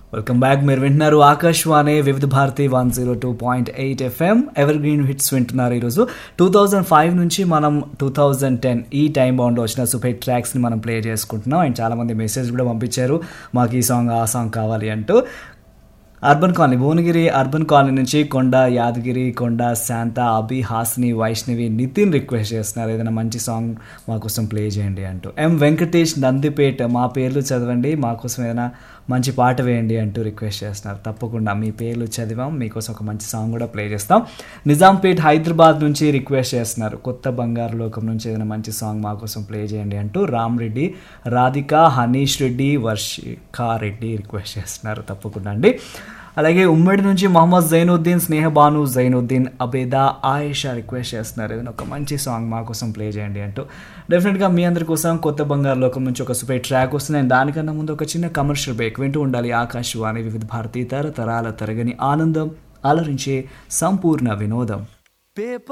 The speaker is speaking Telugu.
వెల్కమ్ బ్యాక్ మీరు వింటున్నారు Akashvani Vividh Bharati one zero two point eight FM evergreen hits వింటున్నారు ఈరోజు టూ థౌజండ్ ఫైవ్ నుంచి మనం టూ థౌజండ్ టెన్ ఈ టైం బౌండ్లో వచ్చిన సూపర్ ట్రాక్స్ని మనం ప్లే చేసుకుంటున్నాం అండ్ చాలామంది మెసేజ్ కూడా పంపించారు మాకు ఈ సాంగ్ ఆ సాంగ్ కావాలి అంటూ urban colony Bhuvanagiri urban colony నుంచి కొండ యాదగిరి కొండ శాంత అభి హాస్ని వైష్ణవి నితిన్ రిక్వెస్ట్ చేస్తున్నారు ఏదైనా మంచి సాంగ్ మా కోసం ప్లే చేయండి అంటూ ఎం వెంకటేష్ నందిపేట్ మా పేర్లు చదవండి మా కోసం ఏదైనా మంచి పాట వేయండి అంటూ రిక్వెస్ట్ చేస్తున్నారు తప్పకుండా మీ పేర్లు చదివాం మీకోసం ఒక మంచి సాంగ్ కూడా ప్లే చేస్తాం నిజాంపేట్ హైదరాబాద్ నుంచి రిక్వెస్ట్ చేస్తున్నారు కొత్త బంగారు లోకం నుంచి ఏదైనా మంచి సాంగ్ మా కోసం ప్లే చేయండి అంటూ రామ్ రెడ్డి రాధిక హనీష్ రెడ్డి వర్షికా రెడ్డి రిక్వెస్ట్ చేస్తున్నారు తప్పకుండా అండి అలాగే ఉమ్మడి నుంచి మొహమ్మద్ జైనుద్దీన్ స్నేహబాను జైనుద్దీన్ అబేదా ఆయేషా రిక్వెస్ట్ చేస్తున్నారు ఏదైనా ఒక మంచి సాంగ్ మా కోసం ప్లే చేయండి అంటూ డెఫినెట్గా మీ అందరి కోసం కొత్త బంగారు లోకం నుంచి ఒక సూపర్ ట్రాక్ వస్తుంది అండ్ దానికన్నా ముందు ఒక చిన్న కమర్షియల్ బ్రేక్ వింటూ ఉండాలి ఆకాశవాణి వివిధ భారతీ తరతరాల తరగని ఆనందం అలరించే సంపూర్ణ వినోదం